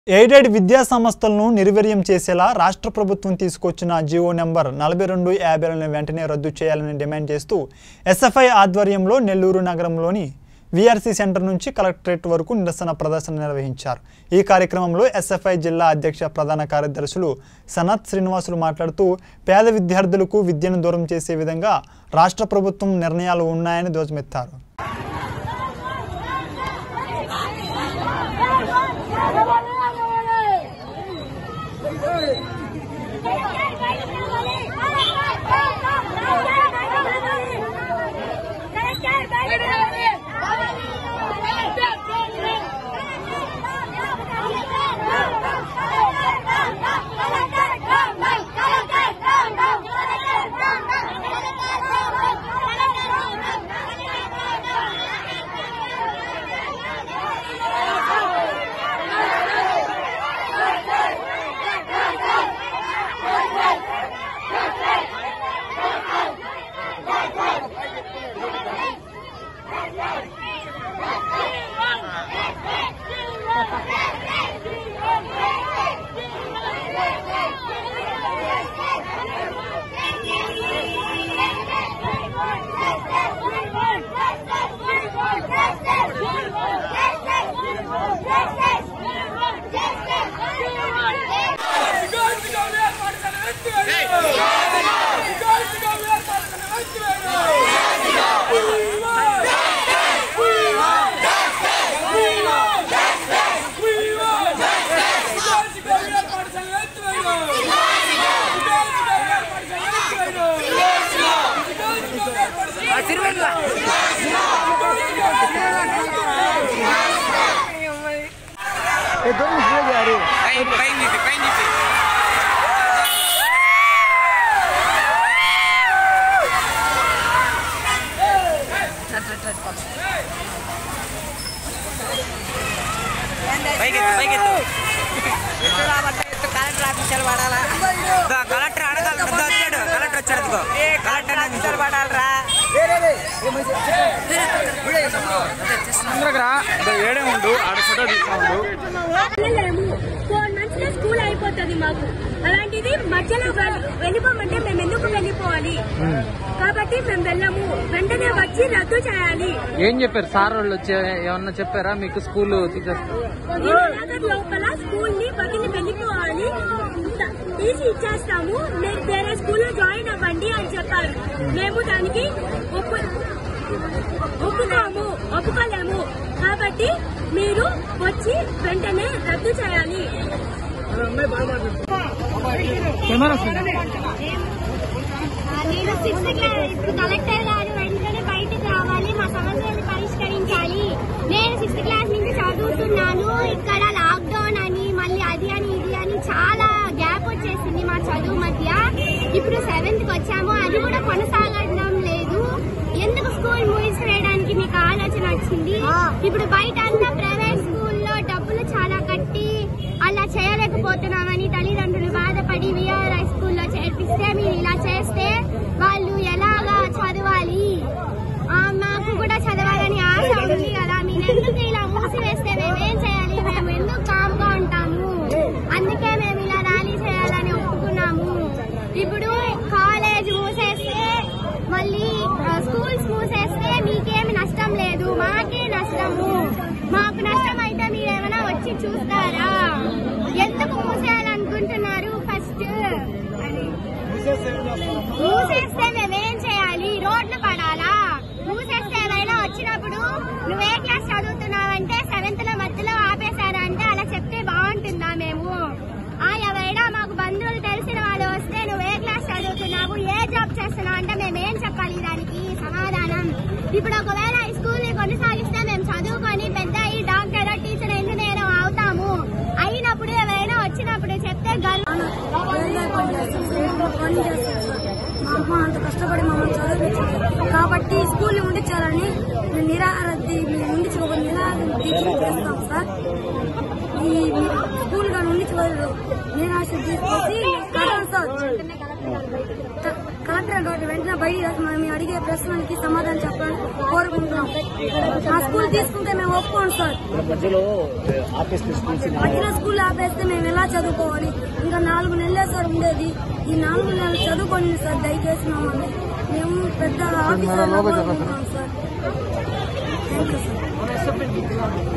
Aided విద్యా సంస్థలను నిర్వీర్యం చేసేలా రాష్ట్ర ప్రభుత్వం తీసుకొచ్చిన జీవో నెంబర్ నలభై రెండు యాభైలను వెంటనే రద్దు చేయాలని డిమాండ్ చేస్తూ ఎస్ఎఫ్ఐ ఆధ్వర్యంలో నెల్లూరు నగరంలోని వీఆర్సీ సెంటర్ నుంచి కలెక్టరేట్ వరకు నిరసన ప్రదర్శన నిర్వహించారు ఈ కార్యక్రమంలో ఎస్ఎఫ్ఐ జిల్లా అధ్యక్ష ప్రధాన కార్యదర్శులు సనత్ శ్రీనివాసులు మాట్లాడుతూ పేద విద్యార్థులకు విద్యను దూరం చేసే విధంగా రాష్ట్ర ప్రభుత్వం నిర్ణయాలు ఉన్నాయని ధ్వజమెత్తారు పైన పైన ఇది, పైన ఇది. పైకెత్తు, పైకెత్తు. కలెక్టర్ ఆఫీసర్ పడాలా దా, కలెక్టర్ అడగాలి దా, వచ్చాడు కలెక్టర్ వచ్చాడు ఇదిగో. కలెక్టర్ ఆఫీసర్ పడాలరా ఏడే ఉండు ఆడ ఫోటో తీసుకోండు వెళ్ళలేము ఫోర్ మంత్స్ లో స్కూల్ అయిపోతుంది మాకు అలాంటిది మధ్యలో వెళ్- వెళ్ళిపోమంటే మేము ఎందుకు వెళ్ళిపోవాలి కాబట్టి మేము వెళ్ళము వెంటనే వచ్చి రద్దు చేయాలి ఏం చెప్పారు సార్ వాళ్ళు వచ్చి ఏమన్నా చెప్పారా మీకు స్కూల్ తీసేస్తారు ఇందిరానగర్ లోపల స్కూల్ ని వదిలి వెళ్ళిపోవాలి త- తీసి ఇచ్చేస్తాము మీరు వేరే స్కూల్లో జాయిన్ అవ్వండి అని చెప్పారు మేము దానికి ఒప్పు ఒప్పుకోము ఒప్పుకోలేము కాబట్టి మీరు వచ్చి వెంటనే రద్దు చేయాలి నేను సిక్స్త్ క్లాస్ ఇప్పుడు కలెక్టర్ గారు వెంటనే బయటకు రావాలి మా సమస్యలను పరిష్కరించాలి నేను సిక్స్త్ క్లాస్ నుంచి చదువుతున్నాను ఇక్కడ లాక్డౌన్ అని మళ్ళీ అది అని ఇది అని చాలా గ్యాప్ వచ్చేసింది మా చదువు మధ్య ఇప్పుడు సెవెంత్ కి వచ్చాము అది కూడా కొనసాగడం లేదు ఎందుకు స్కూల్ మూసివేయడానికి మీకు ఆలోచన వచ్చింది ఇప్పుడు బయట అంతా ప్రైవేట్ స్కూల్లో డబ్బులు చాలా కట్టి అలా చేయలేకపోతున్నామని తల్లిదండ్రులు బాధపడి విఆర్ఐ స్కూల్లో చేర్పిస్తే మీరు ఇలా చేస్తే వాళ్ళు ఎలాగా చదవాలి ఆ, మాకు కూడా చదవాలని ఆశ ఉంది కదా మీరు ఎందుకు ఇలా మూసివేస్తే మేమేం చేయాలి మేము ఎందుకు కామ్గా ఉంటాము అందుకే మేము ఇలా ర్యాలీ చేయాలని ఒప్పుకున్నాము ఇప్పుడు కాలేజ్ మూసేస్తే మళ్ళీ ఆ, స్కూల్స్ మూసేస్తే మీకేమి నష్టం లేదు మాకే నష్టము మాకు నష్టం అయితే మీరేమైనా వచ్చి చూస్తారా ఎందుకు మూసేయాలనుకుంటున్నారు ఫస్ట్ అని మూసేస్తే మేమేం చేయాలి రోడ్లు పడాలా మూసేస్తే ఏమైనా వచ్చినప్పుడు నువ్వే క్లాస్ చదువుతున్నావంటే సెవెంత్ లో మధ్యలో ఆపేశారంటే అలా చెప్తే బాగుంటుందా మేము ఆ ఎవరైనా మాకు బంధువులు తెలిసిన వాళ్ళు వస్తే నువ్వు ఏ క్లాస్ చదువుతున్నావు ఏ జాబ్ చేస్తున్నావు అంటే మేమేం చెప్పాలి దానికి సమాధానం ఇప్పుడు ఒకవేళ ఈ స్కూల్ ని కొనసాగిస్తే మేము చదువుకొని పెద్ద అయ్యి డాక్టర్ టీచర్ ఇంజనీర్ అవుతాము అయినప్పుడు ఎవరైనా వచ్చినప్పుడు చెప్తే గర్వ మా అమ్మ అంత కష్టపడి మమ్మల్ని చదివించింది కాబట్టి స్కూల్ ని ఉండించాలని మేము నిరాహార ఉండించుకోకుండా నిరాహార దీక్ష చేస్తాం సార్ ఈ స్కూల్ గా ఉండించుకోలేదు నిరాశ తీసుకొచ్చి కరోనా సార్ క- కలెక్టర్ గారు వెంటనే బయట మేము అడిగే ప్రశ్నలకి సమాధానం చెప్పాలని కోరుకుంటున్నాం ఆ స్కూల్ తీసుకుంటే మేము ఒప్పుకోండి సార్ మధ్యలో ఆపేస్తే స్కూల్స్ మధ్యలో స్కూల్ ఆపేస్తే మేము ఎలా చదువుకోవాలి ఇంకా నాలుగు నెలలే సార్ ఉండేది ఈ నాలుగు నెలలు చదువుకోండి సార్ దయచేసి మమ్మల్ని మేము పెద్ద ఆఫీసర్ సార్